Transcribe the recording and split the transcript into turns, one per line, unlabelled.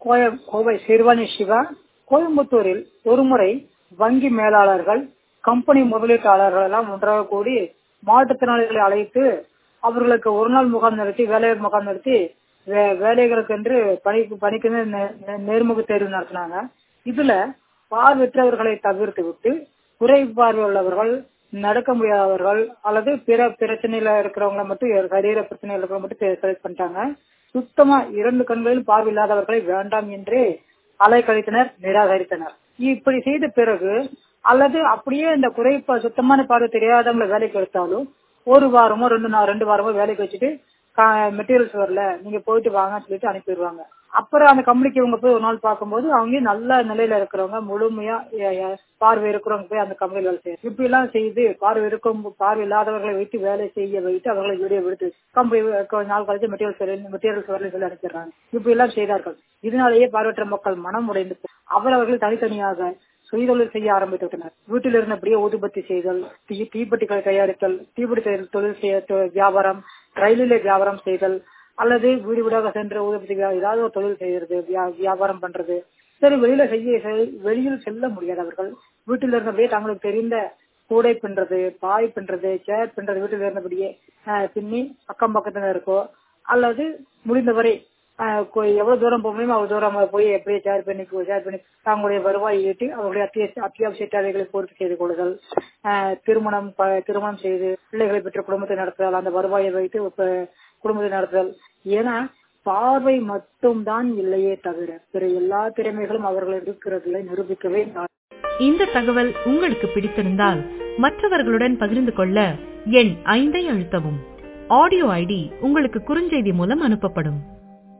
கோய- கோவை சிறுவாணி சிவா கோயம்புத்தூரில் ஒருமுறை வங்கி மேலாளர்கள் கம்பெனி முதலீட்டாளர்கள் எல்லாம் ஒன்றாக கூடி மாற்றுத்திறனாளிகளை அழைத்து அவர்களுக்கு ஒரு நாள் முகாம் நடத்தி வேலைவாய்ப்பு முகாம் நடத்தி வே- வேலைகளுக்கு என்று பணிக்கு பணிக்கு நே- நே- நேர்முக தேர்வு நடத்தினாங்க இதுல பார்வையற்றவர்களை தவிர்த்து விட்டு குறை பார்வை உள்ளவர்கள் நடக்க முடியாதவர்கள் அல்லது பிற பிரச்சனையில இருக்கிறவங்க மட்டும் சரீர பிரச்சனையில இருக்கிறவங்க மட்டும் செலக்ட் பண்ணிட்டாங்க சுத்தமா இரண்டு கண்களிலும் பார்வை இல்லாதவர்களை வேண்டாம் என்று அலைக்கழித்தனர் நிராகரித்தனர் இப்படி செய்த பிறகு அல்லது அப்படியே இந்த குறை ப- சுத்தமான பார்வை தெரியாதவங்களை வேலைக்கு எடுத்தாலும் ஒரு வாரமோ ரெண்டு நாள் ரெண்டு வாரமோ வேலைக்கு வச்சுட்டு மெட்டீரியல்ஸ் வரல நீங்க போயிட்டு வாங்கன்னு சொல்லிட்டு அனுப்பிடுவாங்க அப்புறம் அந்த கம்பெனிக்கு இவங்க போய் ஒரு நாள் பார்க்கும்போது அவங்க நல்ல நிலையில இருக்கிறவங்க முழுமையா எ- எ- பார்வை இருக்கிறவங்க போய் அந்த கம்பெனியில் வேலை செய்யும் இப்படி எல்லாம் செய்து பார்வை இருக்கும் பார்வை இல்லாதவர்களை வைத்து வேலை செய்ய வைத்து அவர்களை வீடியோ எடுத்து கம்பெனி கொஞ்ச நாள் கழிச்சு மெட்டீரியல்ஸ் மெட்டீரியல்ஸ் வரல சொல்லி அனுப்பிடுறாங்க இப்படி எல்லாம் செய்தார்கள் இதனாலேயே பார்வையற்ற மக்கள் மனம் உடைந்து போய் அவரவர்கள் தனித்தனியாக சுயதொழில் செய்ய ஆரம்பித்து விட்டனர் வீட்டில் இருந்தபடியே ஊதுபத்தி செய்தல் தீ தீப்பெட்டிகளை தயாரித்தல் தீப்பெட்டி தயாரித்தல் தொழில் செய்ய தொ- வியாபாரம் ரயிலிலே வியாபாரம் செய்தல் அல்லது வீடு வீடாக சென்று ஊதுபத்தி வியா- ஏதாவது ஒரு தொழில் செய்யறது வியா- வியாபாரம் பண்றது சரி வெளியில செய்ய செல்- வெளியில் செல்ல முடியாது அவர்கள் வீட்டில் இருந்தபடியே தங்களுக்கு தெரிந்த கூடை பின்றது பாய் பின்றது சேர் பின்றது வீட்டில் இருந்தபடியே அஹ், பின்னி அக்கம் பக்கத்துல இருக்கோ அல்லது முடிந்தவரை ஆஹ் கொ- எவ்வளவு தூரம் போக முடியுமோ அவ்வளவு தூரம் போய் எப்படியே ஷேர் பண்ணி ஷேர் பண்ணி தங்களுடைய வருவாயை ஈட்டி அவர்களுடைய அத்தியாவசிய அத்தியாவசிய தேவைகளை பூர்த்தி செய்து கொள்ளுதல் ஆஹ் திருமணம் ப- திருமணம் செய்து பிள்ளைகளை பெற்ற குடும்பத்தை நடத்துதல் அந்த வருவாயை வைத்து இப்ப குடும்பத்தை நடத்துதல் ஏன்னா பார்வை மட்டும்தான் இல்லையே தவிர பிற எல்லா திறமைகளும் அவர்கள் இருக்கிறதில்லை நிரூபிக்கவே நான்
இந்த தகவல் உங்களுக்கு பிடித்திருந்தால் மற்றவர்களுடன் பகிர்ந்து கொள்ள எண் ஐந்தை அழுத்தவும் ஆடியோ ஐடி உங்களுக்கு குறுஞ்செய்தி மூலம் அனுப்பப்படும்